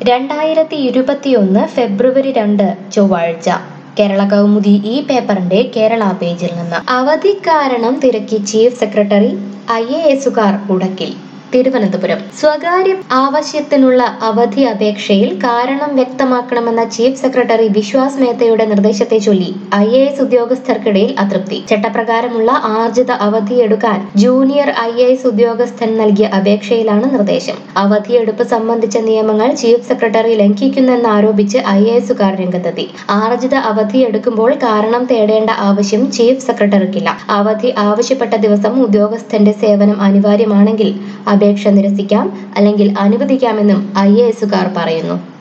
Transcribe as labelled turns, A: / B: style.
A: രണ്ടായിരത്തി ഇരുപത്തിയൊന്ന് ഫെബ്രുവരി രണ്ട് ചൊവ്വാഴ്ച കേരള കൗമുദി ഈ പേപ്പറിന്റെ കേരള പേജിൽ നിന്ന് അവധി കാരണം തിരക്കി ചീഫ് സെക്രട്ടറി ഐ എ എസുകാർ ഉടക്കിൽ തിരുവനന്തപുരം സ്വകാര്യ ആവശ്യത്തിനുള്ള അവധി അപേക്ഷയിൽ കാരണം വ്യക്തമാക്കണമെന്ന ചീഫ് സെക്രട്ടറി വിശ്വാസ് മേത്തയുടെ നിർദ്ദേശത്തെ ചൊല്ലി ഐ എ എസ് ഉദ്യോഗസ്ഥർക്കിടയിൽ അതൃപ്തി ചട്ടപ്രകാരമുള്ള ആർജിത അവധിയെടുക്കാൻ ജൂനിയർ ഐ എ എസ് ഉദ്യോഗസ്ഥൻ നൽകിയ അപേക്ഷയിലാണ് നിർദ്ദേശം അവധിയെടുപ്പ് സംബന്ധിച്ച നിയമങ്ങൾ ചീഫ് സെക്രട്ടറി ലംഘിക്കുന്നെന്നാരോപിച്ച് ഐ എ എസുകാർ രംഗത്തെത്തി ആർജിത അവധിയെടുക്കുമ്പോൾ കാരണം തേടേണ്ട ആവശ്യം ചീഫ് സെക്രട്ടറിക്കില്ല അവധി ആവശ്യപ്പെട്ട ദിവസം ഉദ്യോഗസ്ഥന്റെ സേവനം അനിവാര്യമാണെങ്കിൽ അപേക്ഷ നിരസിക്കാം അല്ലെങ്കിൽ അനുവദിക്കാമെന്നും ഐ എ എസുകാർ പറയുന്നു